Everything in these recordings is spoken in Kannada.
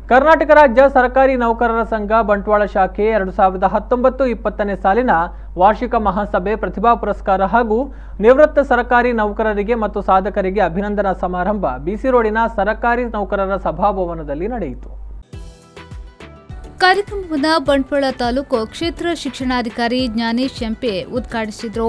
ಕರ್ನಾಟಕ ರಾಜ್ಯ ಸರ್ಕಾರಿ ನೌಕರರ ಸಂಘ ಬಂಟ್ವಾಳ ಶಾಖೆ ಎರಡು ಸಾವಿರದ ಹತ್ತೊಂಬತ್ತು ಇಪ್ಪತ್ತನೇ ಸಾಲಿನ ವಾರ್ಷಿಕ ಮಹಾಸಭೆ ಪ್ರತಿಭಾ ಪುರಸ್ಕಾರ ಹಾಗೂ ನಿವೃತ್ತ ಸರ್ಕಾರಿ ನೌಕರರಿಗೆ ಮತ್ತು ಸಾಧಕರಿಗೆ ಅಭಿನಂದನಾ ಸಮಾರಂಭ ಬಿಸಿ ರೋಡಿನ ಸರ್ಕಾರಿ ನೌಕರರ ಸಭಾಭವನದಲ್ಲಿ ನಡೆಯಿತು ಕಾರ್ಯಕ್ರಮವನ್ನು ಬಂಟ್ವಾಳ ತಾಲೂಕು ಕ್ಷೇತ್ರ ಶಿಕ್ಷಣಾಧಿಕಾರಿ ಜ್ಞಾನೇಶ್ ಎಂಪೆ ಉದ್ಘಾಟಿಸಿದರು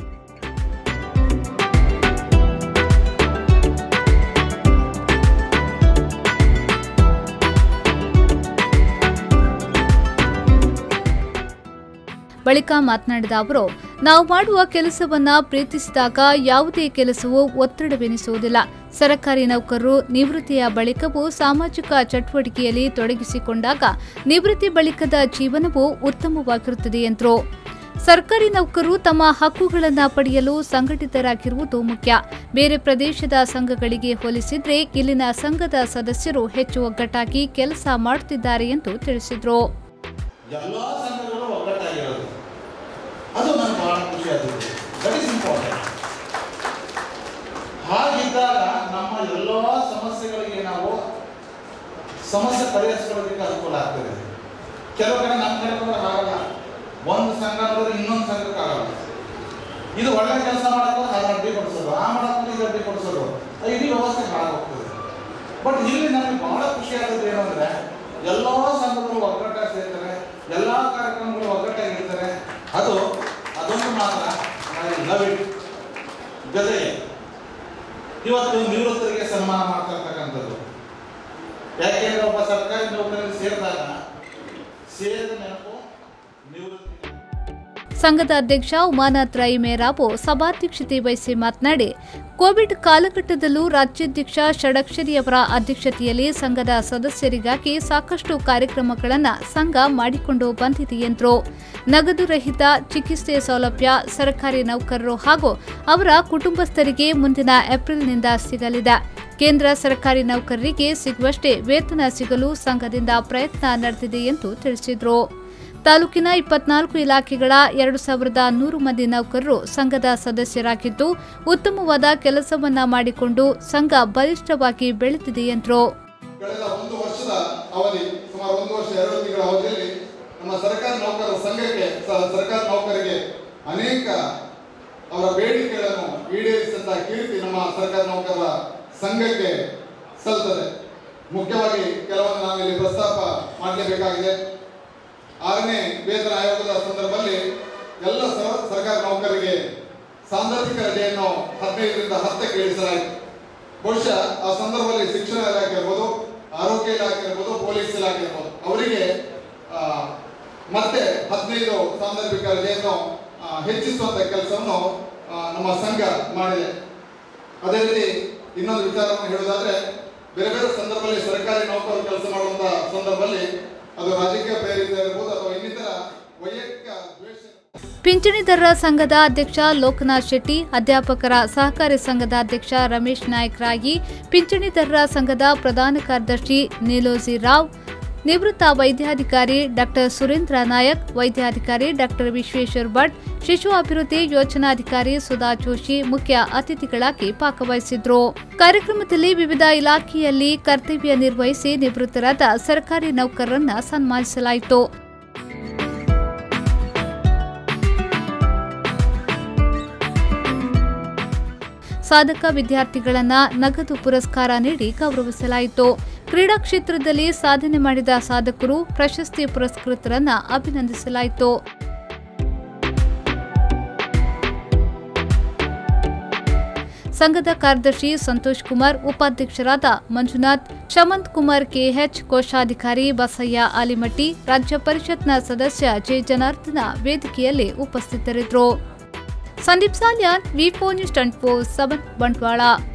ಬಳಿಕ ಮಾತನಾಡಿದ ಅವರು ನಾವು ಮಾಡುವ ಕೆಲಸವನ್ನ ಪ್ರೀತಿಸಿದಾಗ ಯಾವುದೇ ಕೆಲಸವು ಒತ್ತಡವೆನಿಸುವುದಿಲ್ಲ ಸರ್ಕಾರಿ ನೌಕರರು ನಿವೃತ್ತಿಯ ಬಳಿಕವೂ ಸಾಮಾಜಿಕ ಚಟುವಟಿಕೆಯಲ್ಲಿ ತೊಡಗಿಸಿಕೊಂಡಾಗ ನಿವೃತ್ತಿ ಬಳಿಕದ ಜೀವನವು ಉತ್ತಮವಾಗಿರುತ್ತದೆ ಎಂದರು ಸರ್ಕಾರಿ ನೌಕರರು ತಮ್ಮ ಹಕ್ಕುಗಳನ್ನು ಪಡೆಯಲು ಸಂಘಟಿತರಾಗಿರುವುದು ಮುಖ್ಯ ಬೇರೆ ಪ್ರದೇಶದ ಸಂಘಗಳಿಗೆ ಹೋಲಿಸಿದ್ರೆ ಇಲ್ಲಿನ ಸಂಘದ ಸದಸ್ಯರು ಹೆಚ್ಚು ಒಗ್ಗಟ್ಟಾಗಿ ಕೆಲಸ ಮಾಡುತ್ತಿದ್ದಾರೆ ಎಂದು ತಿಳಿಸಿದರು ಎಲ್ಲ ಸಂಘಗಳು ಒಗ್ಗಟ್ಟಾಗಿರೋದು ಅದು ನನಗೆ ಬಹಳ ಖುಷಿ ಆಗುತ್ತೆ ದಟ್ ಇಸ್ ಇಂಪಾರ್ಟೆಂಟ್ ಹಾಗಿದ್ದಾಗ ನಮ್ಮ ಎಲ್ಲ ಸಮಸ್ಯೆಗಳಿಗೆ ನಾವು ಸಮಸ್ಯೆ ಪರಿಹರಿಸ್ಕೊಳ್ಳೋದಕ್ಕೆ ಅನುಕೂಲ ಆಗ್ತದೆ ಕೆಲವು ಕಡೆ ನಮ್ಮ ಕಡೆ ಕೂಡ ಆಗಲ್ಲ ಒಂದು ಸಂಘ ನೋಡಿದ್ರೆ ಇನ್ನೊಂದು ಸಂಘಕ್ಕೆ ಆಗಲ್ಲ ಇದು ಒಳ್ಳೆ ಕೆಲಸ ಮಾಡಕ್ಕೆ ಅದು ಅಡ್ಡಿ ಕೊಡಿಸೋದು ಆ ಮಾಡಕ್ಕೆ ಇದು ಅಡ್ಡಿ ಕೊಡಿಸೋದು ಅದು ಇಡೀ ವ್ಯವಸ್ಥೆ ಹಾಳಾಗೋಗ್ತದೆ ಬಟ್ ಇಲ್ಲಿ ನನಗೆ ಬಹಳ ಖುಷಿ ಆಗೋದು ಏನು ಅಂದ್ರೆ ಎಲ್ಲ ಸಂಘಗಳು ಒಗ್ಗಟ್ಟಾಗಿ ಸೇರ್ತಾರೆ ಎಲ್ಲ ಕಾರ್ಯಕ್ರಮಗಳು ಒಗ್ಗಟ್ಟಾಗಿರ್ತಾರೆ ಅದು ಅದೊಂದು ಮಾತ್ರ ಐ ಲವ್ ಇಟ್ ಜೊತೆಗೆ ಇವತ್ತು ನಿವೃತ್ತರಿಗೆ ಸನ್ಮಾನ ಮಾಡ್ತಾ ಇರ್ತಕ್ಕಂಥದ್ದು ಯಾಕೆಂದ್ರೆ ಒಬ್ಬ ಸರ್ಕಾರಿ ನೌಕರರಿಗೆ ಸೇರಿದಾಗ ಸೇರಿದ ನೆನಪು ನಿವೃತ್ತಿ ಸಂಘದ ಅಧ್ಯಕ್ಷ ಉಮಾನಾಥ್ ರೈ ಮೇರಾಬು ಸಭಾಧ್ಯಕ್ಷತೆ ವಹಿಸಿ ಮಾತನಾಡಿ ಕೋವಿಡ್ ಕಾಲಘಟ್ಟದಲ್ಲೂ ರಾಜ್ಯಾಧ್ಯಕ್ಷ ಷಡಕ್ಷರಿಯವರ ಅಧ್ಯಕ್ಷತೆಯಲ್ಲಿ ಸಂಘದ ಸದಸ್ಯರಿಗಾಗಿ ಸಾಕಷ್ಟು ಕಾರ್ಯಕ್ರಮಗಳನ್ನು ಸಂಘ ಮಾಡಿಕೊಂಡು ಬಂದಿದೆ ಎಂದರು ನಗದು ರಹಿತ ಚಿಕಿತ್ಸೆ ಸೌಲಭ್ಯ ಸರ್ಕಾರಿ ನೌಕರರು ಹಾಗೂ ಅವರ ಕುಟುಂಬಸ್ಥರಿಗೆ ಮುಂದಿನ ಏಪ್ರಿಲ್ನಿಂದ ಸಿಗಲಿದೆ ಕೇಂದ್ರ ಸರ್ಕಾರಿ ನೌಕರರಿಗೆ ಸಿಗುವಷ್ಟೇ ವೇತನ ಸಿಗಲು ಸಂಘದಿಂದ ಪ್ರಯತ್ನ ನಡೆದಿದೆ ಎಂದು ತಿಳಿಸಿದರು ತಾಲೂಕಿನ ಇಪ್ಪತ್ನಾಲ್ಕು ಇಲಾಖೆಗಳ ಎರಡು ಸಾವಿರದ ನೂರು ಮಂದಿ ನೌಕರರು ಸಂಘದ ಸದಸ್ಯರಾಗಿದ್ದು ಉತ್ತಮವಾದ ಕೆಲಸವನ್ನ ಮಾಡಿಕೊಂಡು ಸಂಘ ಬಲಿಷ್ಠವಾಗಿ ಬೆಳೆದಿದೆ ಎಂದರು ಕಳೆದ ಒಂದು ವರ್ಷದ ಅವಧಿ ಸುಮಾರು ಒಂದು ವರ್ಷ ಎರಡು ತಿಂಗಳ ಅವಧಿಯಲ್ಲಿ ನಮ್ಮ ಸರ್ಕಾರಿ ನೌಕರರ ಸಂಘಕ್ಕೆ ಸ- ಸರ್ಕಾರಿ ನೌಕರರಿಗೆ ಅನೇಕ ಅವರ ಬೇಡಿಕೆಗಳನ್ನು ಈಡೇರಿಸಿದಂತಹ ಕೀರ್ತಿ ನಮ್ಮ ಸರ್ಕಾರಿ ನೌಕರರ ಸಂಘಕ್ಕೆ ಸಲ್ತದೆ ಮುಖ್ಯವಾಗಿ ಕೆಲವೊಂದು ನಾನು ಇಲ್ಲಿ ಪ್ರಸ್ತಾಪ ಮಾಡಲೇಬೇಕಾಗಿದೆ ಆರನೇ ವೇತನ ಆಯೋಗದ ಸಂದರ್ಭದಲ್ಲಿ ಎಲ್ಲ ಸರ್- ಸರ್ಕಾರಿ ನೌಕರರಿಗೆ ಸಾಂದರ್ಭಿಕ ರಜೆಯನ್ನು ಹದಿನೈದರಿಂದ ಹತ್ತಕ್ಕೆ ಇಳಿಸಲಾಯಿತು ಬಹುಶಃ ಆ ಸಂದರ್ಭದಲ್ಲಿ ಶಿಕ್ಷಣ ಇಲಾಖೆ ಇರ್ಬೋದು ಆರೋಗ್ಯ ಇಲಾಖೆ ಇರ್ಬೋದು ಪೊಲೀಸ್ ಇಲಾಖೆ ಇರ್ಬೋದು ಅವರಿಗೆ ಆ, ಮತ್ತೆ ಹದಿನೈದು ಸಾಂದರ್ಭಿಕ ರಜೆಯನ್ನು ಆ, ಹೆಚ್ಚಿಸುವಂತ ಕೆಲಸವನ್ನು ಆ, ನಮ್ಮ ಸಂಘ ಮಾಡಿದೆ ಅದೇ ರೀತಿ ಇನ್ನೊಂದು ವಿಚಾರವನ್ನು ಹೇಳುವುದಾದ್ರೆ ಬೇರೆ ಬೇರೆ ಸಂದರ್ಭದಲ್ಲಿ ಸರ್ಕಾರಿ ನೌಕರರು ಕೆಲಸ ಮಾಡುವಂತ ಸಂದರ್ಭದಲ್ಲಿ ಅದು ರಾಜಕೀಯ ಪ್ರೇರಿತ ಇರ್ಬೋದು ಅಥವಾ ಇನ್ನಿತರ ವೈಯಕ್ತಿಕ ದ್ವೇಷ ಪಿಂಚಣಿದಾರರ ಸಂಘದ ಅಧ್ಯಕ್ಷ ಲೋಕನಾಥ್ ಶೆಟ್ಟಿ ಅಧ್ಯಾಪಕರ ಸಹಕಾರಿ ಸಂಘದ ಅಧ್ಯಕ್ಷ ರಮೇಶ್ ನಾಯಕ್ ರಾಗಿ ಪಿಂಚಣಿದಾರರ ಸಂಘದ ಪ್ರಧಾನ ಕಾರ್ಯದರ್ಶಿ ನೀಲೋಜಿ ರಾವ್ ನಿವೃತ್ತ ವೈದ್ಯಾಧಿಕಾರಿ ಡಾಕ್ಟರ್ ಸುರೇಂದ್ರ ನಾಯಕ್ ವೈದ್ಯಾಧಿಕಾರಿ ಡಾಕ್ಟರ್ ವಿಶ್ವೇಶ್ವರ್ ಭಟ್ ಶಿಶು ಅಭಿವೃದ್ಧಿ ಯೋಜನಾಧಿಕಾರಿ ಸುಧಾ ಜೋಶಿ ಮುಖ್ಯ ಅತಿಥಿಗಳಾಗಿ ಭಾಗವಹಿಸಿದ್ರು ಕಾರ್ಯಕ್ರಮದಲ್ಲಿ ವಿವಿಧ ಇಲಾಖೆಯಲ್ಲಿ ಕರ್ತವ್ಯ ನಿರ್ವಹಿಸಿ ನಿವೃತ್ತರಾದ ಸರ್ಕಾರಿ ನೌಕರರನ್ನ ಸನ್ಮಾನಿಸಲಾಯಿತು ಸಾಧಕ ವಿದ್ಯಾರ್ಥಿಗಳನ್ನ ನಗದು ಪುರಸ್ಕಾರ ನೀಡಿ ಗೌರವಿಸಲಾಯಿತು ಕ್ರೀಡಾ ಕ್ಷೇತ್ರದಲ್ಲಿ ಸಾಧನೆ ಮಾಡಿದ ಸಾಧಕರು ಪ್ರಶಸ್ತಿ ಪುರಸ್ಕೃತರನ್ನ ಅಭಿನಂದಿಸಲಾಯಿತು ಸಂಘದ ಕಾರ್ಯದರ್ಶಿ ಸಂತೋಷ್ ಕುಮಾರ್ ಉಪಾಧ್ಯಕ್ಷರಾದ ಮಂಜುನಾಥ್ ಶಮಂತ್ ಕುಮಾರ್ ಕೆಎಚ್ ಕೋಶಾಧಿಕಾರಿ ಬಸಯ್ಯ ಆಲಿಮಟ್ಟಿ ರಾಜ್ಯ ಪರಿಷತ್ನ ಸದಸ್ಯ ಜೆ ಜನಾರ್ದನ ವೇದಿಕೆಯಲ್ಲಿ ಉಪಸ್ಥಿತರಿದ್ದರು Sandeep Salyan V four news twenty four seven Bantwal